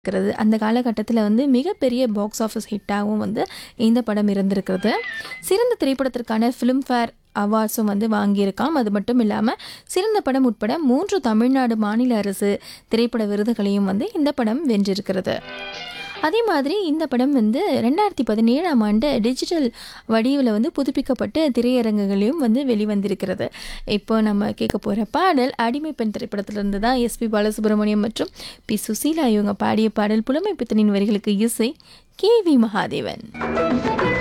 இருக்கிறது அந்த காலகட்டத்தில் வந்து மிகப்பெரிய பாக்ஸ் ஆஃபீஸ் ஹிட்டாகவும் வந்து இந்த படம் இருந்திருக்கிறது சிறந்த திரைப்படத்திற்கான ஃபிலிம்ஃபேர் அவார்ட்ஸும் வந்து வாங்கியிருக்காம் அது மட்டும் இல்லாமல் சிறந்த படம் உட்பட மூன்று தமிழ்நாடு மாநில அரசு திரைப்பட விருதுகளையும் வந்து இந்த படம் வென்றிருக்கிறது அதே மாதிரி இந்த படம் வந்து ரெண்டாயிரத்தி பதினேழாம் ஆண்டு டிஜிட்டல் வடிவில் வந்து புதுப்பிக்கப்பட்டு திரையரங்குகளையும் வந்து வெளிவந்திருக்கிறது இப்போ நம்ம கேட்க போகிற பாடல் அடிமை பெண் திரைப்படத்திலிருந்து தான் எஸ்பி பாலசுப்ரமணியம் மற்றும் பி சுசீலா இவங்க பாடிய பாடல் புலமை பித்தனின் வரிகளுக்கு இசை கே வி மகாதேவன்